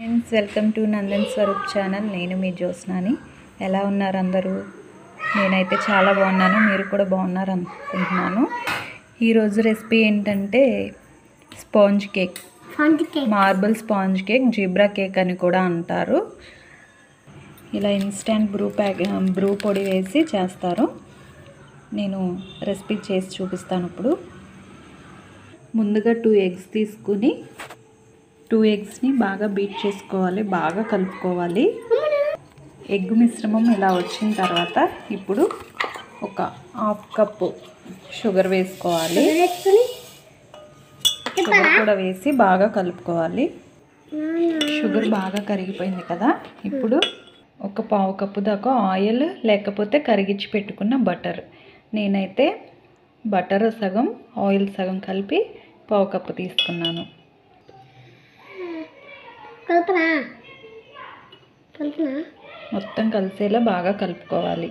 friends welcome to Nandan Swaroop channel నేను మీ జ్యోత్స్నాని ఎలా ఉన్నారు అందరూ నేనైతే చాలా బాగున్నాను మీరు కూడా బాగున్నారు అనుకుంటున్నాను ఈరోజు రెసిపీ ఏంటంటే స్పాంజ్ కేక్ ఫండ్ cake marble sponge cake zebra cake అని కూడా అంటారు ఇలా ఇన్స్టెంట్ బ్రూ ప్యాక్ బ్రూ పొడి వేసి చేస్తారు నేను రెసిపీ చేసి చూపిస్తాను ఇప్పుడు ముందుగా టూ ఎగ్స్ తీసుకుని టూ ఎగ్స్ని బాగా బీట్ చేసుకోవాలి బాగా కలుపుకోవాలి ఎగ్ మిశ్రమం ఇలా వచ్చిన తర్వాత ఇప్పుడు ఒక హాఫ్ కప్పు షుగర్ వేసుకోవాలి వేసుకుని షుగర్ కూడా వేసి బాగా కలుపుకోవాలి షుగర్ బాగా కరిగిపోయింది కదా ఇప్పుడు ఒక పావు కప్పు దాకా ఆయిల్ లేకపోతే కరిగించి పెట్టుకున్న బటర్ నేనైతే బటర్ సగం ఆయిల్ సగం కలిపి పావు కప్పు తీసుకున్నాను కలుపునా కలుపునా మొత్తం కలిసేలా బాగా కలుపుకోవాలి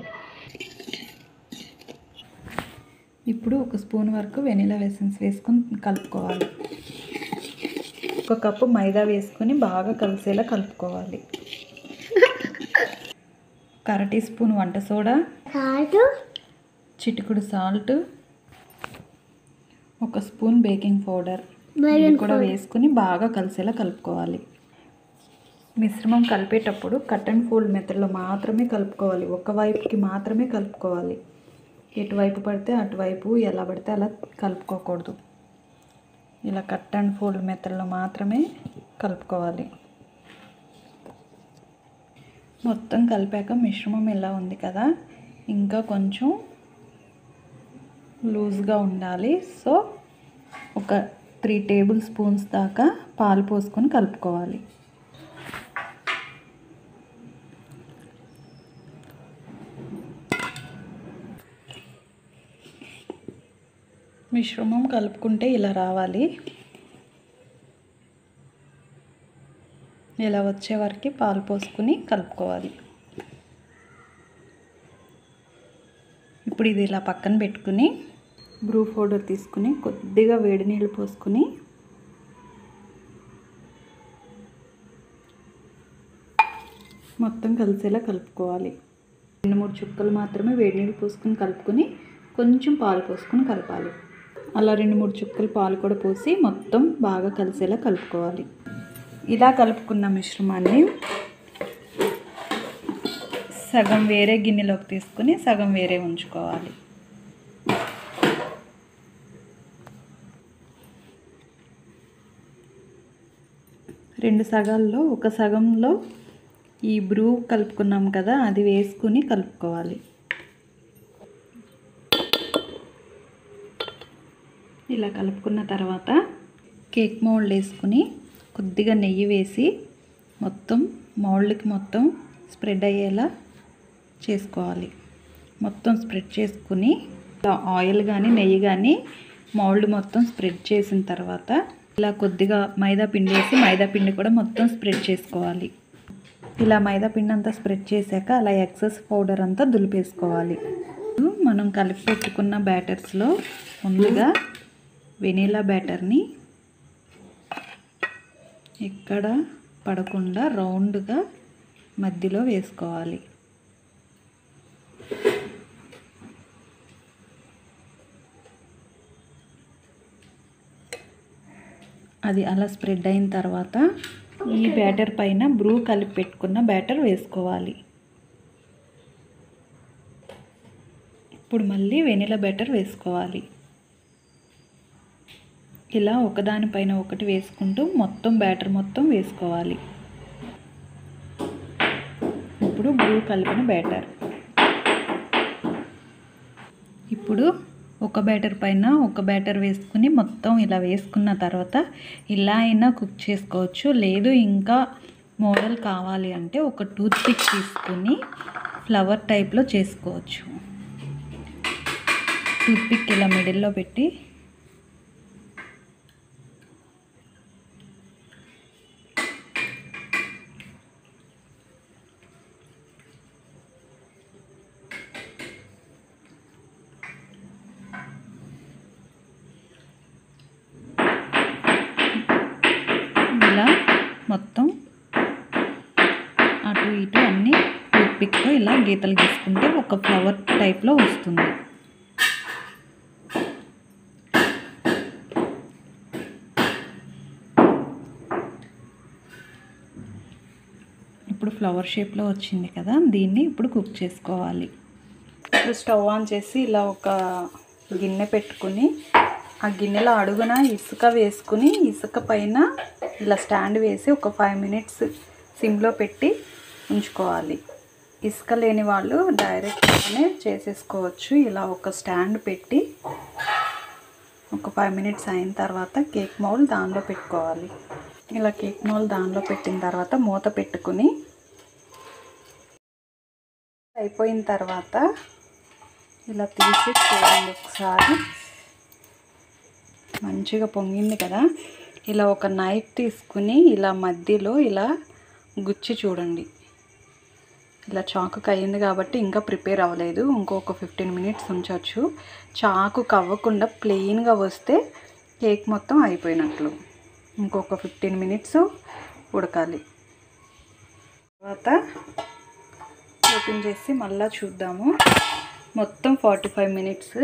ఇప్పుడు ఒక స్పూన్ వరకు వెనిలా ఎసెన్స్ వేసుకొని కలుపుకోవాలి ఒక కప్పు మైదా వేసుకొని బాగా కలిసేలా కలుపుకోవాలి ఒక అర టీ స్పూన్ వంట సోడా కాదు చిటికుడు సాల్ట్ ఒక స్పూన్ బేకింగ్ పౌడర్ Baking ఇవి కూడా వేసుకుని బాగా కలిసేలా కలుపుకోవాలి మిశ్రమం కలిపేటప్పుడు కట్ అండ్ ఫోల్డ్ మెథడ్లో మాత్రమే కలుపుకోవాలి ఒక వైపుకి మాత్రమే కలుపుకోవాలి ఎటువైపు పడితే అటువైపు ఎలా పడితే అలా కలుపుకోకూడదు ఇలా కట్ అండ్ ఫోల్డ్ మెథడ్లో మాత్రమే కలుపుకోవాలి మొత్తం కలిపాక మిశ్రమం ఇలా ఉంది కదా ఇంకా కొంచెం లూజ్గా ఉండాలి సో ఒక త్రీ టేబుల్ స్పూన్స్ దాకా పాలు పోసుకొని కలుపుకోవాలి మిశ్రమం కలుపుకుంటే ఇలా రావాలి ఇలా వచ్చే వరకు పాలు పోసుకుని కలుపుకోవాలి ఇప్పుడు ఇది ఇలా పక్కన పెట్టుకుని బ్రూ పౌడర్ తీసుకుని కొద్దిగా వేడి నీళ్ళు పోసుకుని మొత్తం కలిసేలా కలుపుకోవాలి రెండు మూడు చుక్కలు మాత్రమే వేడి నీళ్ళు పోసుకుని కలుపుకొని కొంచెం పాలు పోసుకొని కలపాలి అలా రెండు మూడు చుక్కలు పాలు కూడా పోసి మొత్తం బాగా కలిసేలా కలుపుకోవాలి ఇలా కలుపుకున్న మిశ్రమాన్ని సగం వేరే గిన్నెలోకి తీసుకుని సగం వేరే ఉంచుకోవాలి రెండు సగాల్లో ఒక సగంలో ఈ బ్రూ కలుపుకున్నాం కదా అది వేసుకుని కలుపుకోవాలి ఇలా కలుపుకున్న తర్వాత కేక్ మౌల్డ్ వేసుకుని కొద్దిగా నెయ్యి వేసి మొత్తం మౌల్డ్కి మొత్తం స్ప్రెడ్ అయ్యేలా చేసుకోవాలి మొత్తం స్ప్రెడ్ చేసుకుని ఇలా ఆయిల్ కానీ నెయ్యి కానీ మౌల్డ్ మొత్తం స్ప్రెడ్ చేసిన తర్వాత ఇలా కొద్దిగా మైదా పిండి వేసి మైదా పిండి కూడా మొత్తం స్ప్రెడ్ చేసుకోవాలి ఇలా మైదా పిండి అంతా స్ప్రెడ్ చేశాక అలా ఎక్సెస్ పౌడర్ అంతా దులిపేసుకోవాలి మనం కలిపి పెట్టుకున్న బ్యాటర్స్లో ముందుగా వెనీలా బ్యాటర్ని ఎక్కడ పడకుండా రౌండ్గా మధ్యలో వేసుకోవాలి అది అలా స్ప్రెడ్ అయిన తర్వాత ఈ బ్యాటర్ పైన బ్రూ కలిపి పెట్టుకున్న బ్యాటర్ వేసుకోవాలి ఇప్పుడు మళ్ళీ వెనిలా బ్యాటర్ వేసుకోవాలి ఇలా ఒకదానిపైన ఒకటి వేసుకుంటూ మొత్తం బ్యాటర్ మొత్తం వేసుకోవాలి ఇప్పుడు బ్రూ కలిపిన బ్యాటర్ ఇప్పుడు ఒక బ్యాటర్ పైన ఒక బ్యాటర్ వేసుకుని మొత్తం ఇలా వేసుకున్న తర్వాత ఇలా అయినా కుక్ చేసుకోవచ్చు లేదు ఇంకా మోడల్ కావాలి అంటే ఒక టూత్ పిక్ తీసుకుని ఫ్లవర్ టైప్లో చేసుకోవచ్చు టూత్ పిక్ ఇలా మిడిల్లో పెట్టి ఇలా మొత్తం అటు ఇటు అన్నీ టూత్పిక్తో ఇలా గీతలు గీసుకుంటే ఒక ఫ్లవర్ టైప్లో వస్తుంది ఇప్పుడు ఫ్లవర్ షేప్లో వచ్చింది కదా దీన్ని ఇప్పుడు కుక్ చేసుకోవాలి ఇప్పుడు స్టవ్ ఆన్ చేసి ఇలా ఒక గిన్నె పెట్టుకుని ఆ గిన్నెలో అడుగున ఇసుక వేసుకుని ఇసుక పైన ఇలా స్టాండ్ వేసి ఒక ఫైవ్ మినిట్స్ సిమ్లో పెట్టి ఉంచుకోవాలి ఇసుక లేని వాళ్ళు డైరెక్ట్గానే చేసేసుకోవచ్చు ఇలా ఒక స్టాండ్ పెట్టి ఒక ఫైవ్ మినిట్స్ అయిన తర్వాత కేక్ మౌల్ దానిలో పెట్టుకోవాలి ఇలా కేక్ మౌల్ దానిలో పెట్టిన తర్వాత మూత పెట్టుకుని అయిపోయిన తర్వాత ఇలా తీసి చూడండి ఒకసారి మంచిగా పొంగింది కదా ఇలా ఒక నైఫ్ తీసుకుని ఇలా మధ్యలో ఇలా గుచ్చి చూడండి ఇలా చాకుకి అయ్యింది కాబట్టి ఇంకా ప్రిపేర్ అవ్వలేదు ఇంకొక ఫిఫ్టీన్ మినిట్స్ ఉంచవచ్చు చాకు కవ్వకుండా ప్లెయిన్గా వస్తే కేక్ మొత్తం అయిపోయినట్లు ఇంకొక ఫిఫ్టీన్ మినిట్స్ ఉడకాలి తర్వాత ఓపెన్ చేసి మళ్ళీ చూద్దాము మొత్తం ఫార్టీ ఫైవ్ మినిట్స్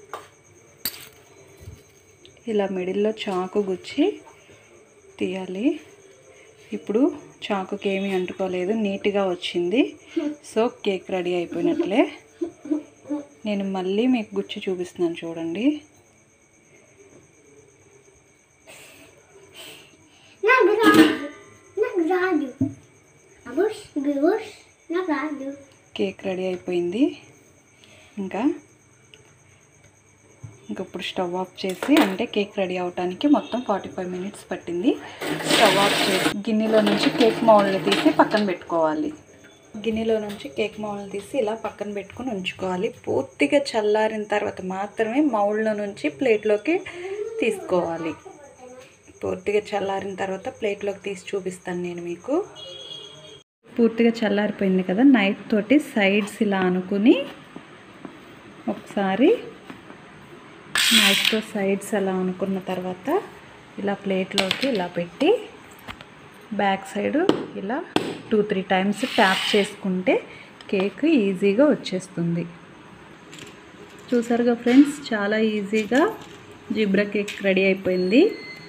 ఇలా మిడిల్లో చాకు గుచ్చి తీయాలి ఇప్పుడు చాకుకి ఏమీ అంటుకోలేదు నీట్గా వచ్చింది సో కేక్ రెడీ అయిపోయినట్లే నేను మళ్ళీ మీకు గుచ్చి చూపిస్తున్నాను చూడండి నాకు రాదు నాకు రాదు అబుష్ బిబుష్ నాకు రాదు కేక్ రెడీ అయిపోయింది ఇంకా ఇంకా ఇప్పుడు స్టవ్ ఆఫ్ చేసి అంటే కేక్ రెడీ అవడానికి మొత్తం ఫార్టీ ఫైవ్ మినిట్స్ పట్టింది స్టవ్ ఆఫ్ చేసి గిన్నెలో నుంచి కేక్ మౌల్ని తీసి పక్కన పెట్టుకోవాలి గిన్నెలో నుంచి కేక్ మౌల్ని తీసి ఇలా పక్కన పెట్టుకొని ఉంచుకోవాలి పూర్తిగా చల్లారిన తర్వాత మాత్రమే మౌల్లో నుంచి ప్లేట్లోకి తీసుకోవాలి పూర్తిగా చల్లారిన తర్వాత ప్లేట్లోకి తీసి చూపిస్తాను నేను మీకు పూర్తిగా చల్లారిపోయింది కదా నైఫ్ తోటి సైడ్స్ ఇలా అనుకుని ఒకసారి నైఫ్తో సైడ్స్ అలా అనుకున్న తర్వాత ఇలా ప్లేట్లోకి ఇలా పెట్టి బ్యాక్ సైడ్ ఇలా టూ త్రీ టైమ్స్ ట్యాప్ చేసుకుంటే కేక్ ఈజీగా వచ్చేస్తుంది చూసారుగా ఫ్రెండ్స్ చాలా ఈజీగా జిబ్రా కేక్ రెడీ అయిపోయింది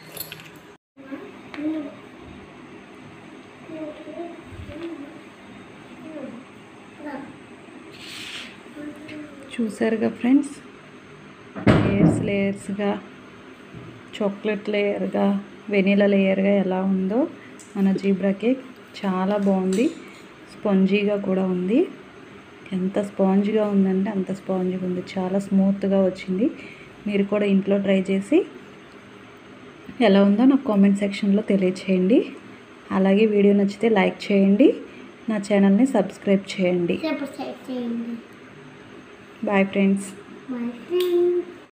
చూసారుగా ఫ్రెండ్స్ లేయర్స్ లేయర్స్గా చాక్లెట్ లేయర్గా వెనీలా లేయర్గా ఎలా ఉందో మన జీబ్రా కేక్ చాలా బాగుంది స్పాంజీగా కూడా ఉంది ఎంత స్పాంజ్గా ఉందంటే అంత స్పాంజ్గా ఉంది చాలా స్మూత్గా వచ్చింది మీరు కూడా ఇంట్లో ట్రై చేసి ఎలా ఉందో నాకు కామెంట్ సెక్షన్లో తెలియచేయండి అలాగే వీడియో నచ్చితే లైక్ చేయండి నా ఛానల్ని సబ్స్క్రైబ్ చేయండి రేపు సెట్ చేయండి బాయ్ ఫ్రెండ్స్ మై ఫ్రెండ్